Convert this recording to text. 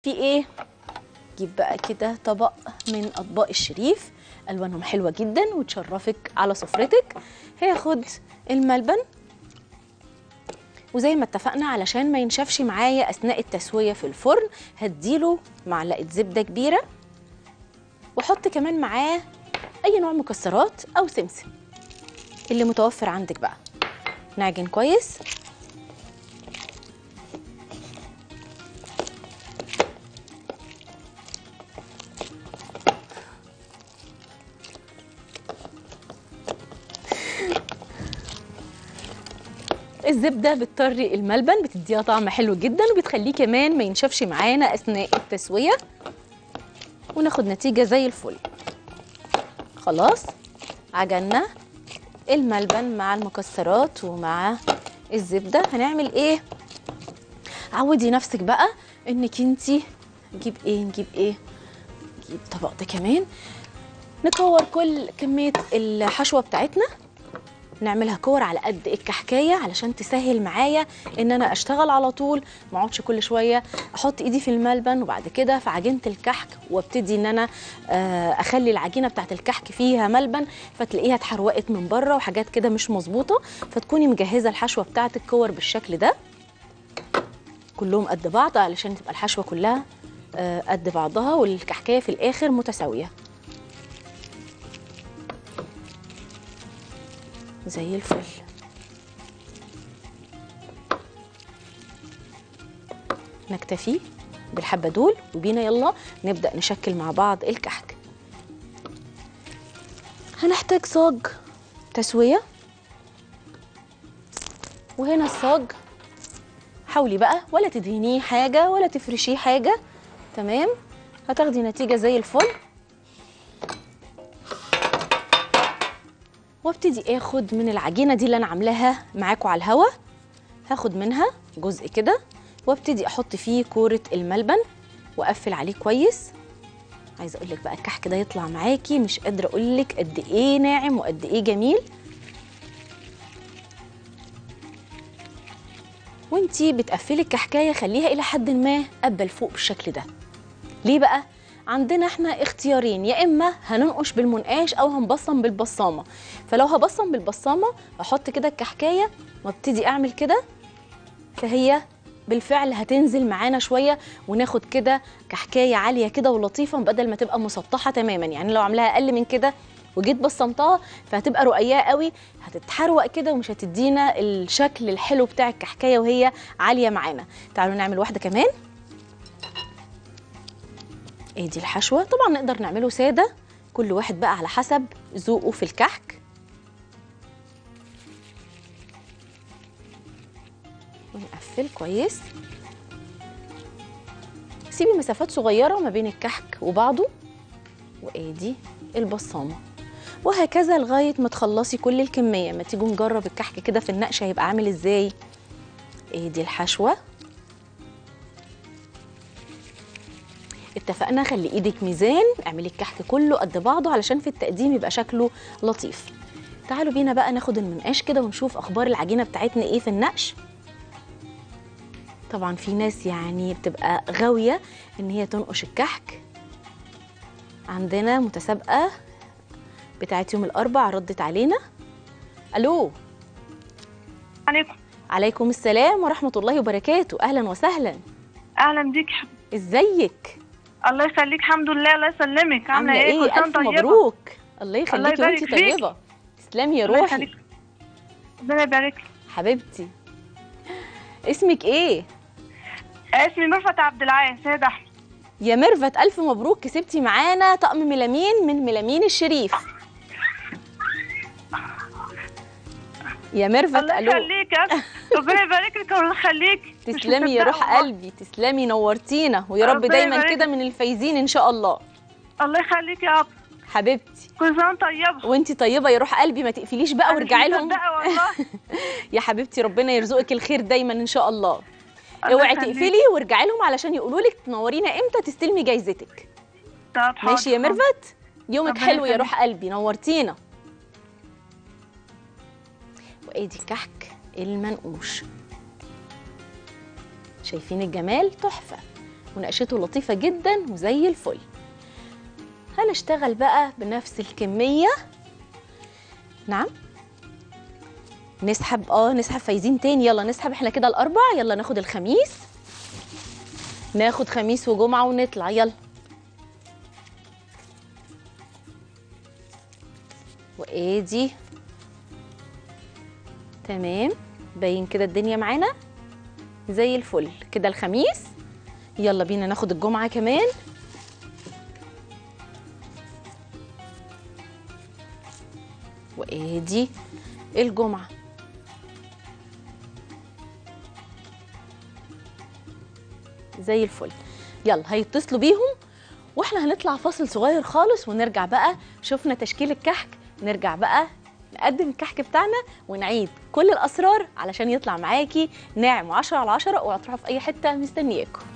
في ايه جيب بقى كده طبق من اطباق الشريف الوانهم حلوه جدا وتشرفك على سفرتك هاخد الملبن وزي ما اتفقنا علشان ما ينشفش معايا اثناء التسويه في الفرن هديله معلقه زبده كبيره واحط كمان معاه اي نوع مكسرات او سمسم اللي متوفر عندك بقى نعجن كويس الزبده بتطري الملبن بتديها طعم حلو جدا وبتخليه كمان ما ينشفش معانا اثناء التسويه وناخد نتيجه زي الفل خلاص عجنا الملبن مع المكسرات ومع الزبده هنعمل ايه عودي نفسك بقى انك انتي نجيب ايه نجيب ايه نجيب طبق ده كمان نكور كل كميه الحشوه بتاعتنا نعملها كور على قد الكحكايه علشان تسهل معايا ان انا اشتغل على طول ما اقعدش كل شويه احط ايدي في الملبن وبعد كده في عجينه الكحك وابتدي ان انا اخلي العجينه بتاعه الكحك فيها ملبن فتلاقيها اتحروقت من بره وحاجات كده مش مظبوطه فتكوني مجهزه الحشوه بتاعه الكور بالشكل ده كلهم قد بعض علشان تبقى الحشوه كلها قد بعضها والكحكايه في الاخر متساويه زي الفل نكتفي بالحبة دول وبينا يلا نبدأ نشكل مع بعض الكحك هنحتاج صاج تسوية وهنا الصاج حاولي بقى ولا تدهنيه حاجة ولا تفرشيه حاجة تمام هتاخدي نتيجة زي الفل وابتدي اخد من العجينه دي اللي انا عاملاها معاكم على الهوا هاخد منها جزء كده وابتدي احط فيه كوره الملبن واقفل عليه كويس عايزه اقول لك بقى الكحك ده يطلع معاكي مش قادره اقول لك قد ايه ناعم وقد ايه جميل وانتي بتقفلي الكحكايه خليها الى حد ما قبل فوق بالشكل ده ليه بقى عندنا احنا اختيارين يا اما هننقش بالمنقاش او هنبصم بالبصامه فلو هبصم بالبصامه احط كده الكحكايه وابتدي اعمل كده فهي بالفعل هتنزل معانا شويه وناخد كده كحكايه عاليه كده ولطيفه بدل ما تبقى مسطحه تماما يعني لو عاملاها اقل من كده وجيت بصمتها فهتبقى رقيقه قوي هتتحروق كده ومش هتدينا الشكل الحلو بتاع الكحكايه وهي عاليه معانا تعالوا نعمل واحده كمان ادي الحشوه طبعا نقدر نعمله ساده كل واحد بقى على حسب ذوقه في الكحك ونقفل كويس سيبي مسافات صغيره ما بين الكحك وبعضه وادي البصامه وهكذا لغايه ما تخلصي كل الكميه ما تيجوا نجرب الكحك كده في النقشه هيبقى عامل ازاي ادي الحشوه اتفقنا خلي ايدك ميزان اعملي الكحك كله قد بعضه علشان في التقديم يبقى شكله لطيف تعالوا بينا بقى ناخد المنقاش كده ونشوف اخبار العجينه بتاعتنا ايه في النقش طبعا في ناس يعني بتبقى غاويه ان هي تنقش الكحك عندنا متسابقه بتاعت يوم الاربع ردت علينا الو عليكم عليكم السلام ورحمه الله وبركاته اهلا وسهلا اهلا بيك ازيك الله يخليك الحمد لله الله يسلمك عامله ايه كل سنه الف طيبه مبروك الله يخليكي الله وانت يبارك فيك. طيبه تسلمي يا الله روحي يخليك. ربنا يبارك لك. حبيبتي اسمك ايه اسمي مرفت عبد العال سيد احمد يا ميرفت الف مبروك كسبتي معانا طقم ميلامين من ميلامين الشريف يا ميرفت الله الو يخليك يا أخي. ربنا يبارك لك والله يخليك مش تسلمي يا مصدقة روح والله. قلبي تسلمي نورتينا ويا رب ربنا دايما يبارك كده من الفايزين ان شاء الله الله يخليك يا اب حبيبتي كل سنه طيبه وانتي طيبه يا روح قلبي ما تقفليش بقى أنا مش وارجعي لهم مصدقة والله يا حبيبتي ربنا يرزقك الخير دايما ان شاء الله الله اوعي يخليك. تقفلي وارجعي لهم علشان يقولوا لك تنورينا امتى تستلمي جايزتك طب حاضر، ماشي يا حاضر. ميرفت يومك ربنا حلو يا يخليك. روح قلبي نورتينا وادي الكحك المنقوش شايفين الجمال تحفه ونقشته لطيفه جدا وزي الفل هنشتغل بقى بنفس الكميه نعم نسحب اه نسحب فايزين تاني يلا نسحب احنا كده الاربع يلا ناخد الخميس ناخد خميس وجمعه ونطلع يلا وادي تمام باين كده الدنيا معانا زي الفل كده الخميس يلا بينا ناخد الجمعه كمان وادي الجمعه زي الفل يلا هيتصلوا بيهم واحنا هنطلع فاصل صغير خالص ونرجع بقى شفنا تشكيل الكحك نرجع بقى نقدم الكحك بتاعنا ونعيد كل الاسرار علشان يطلع معاكي ناعم 10 على 10 اوعوا تروحوا في اي حته مستنياكم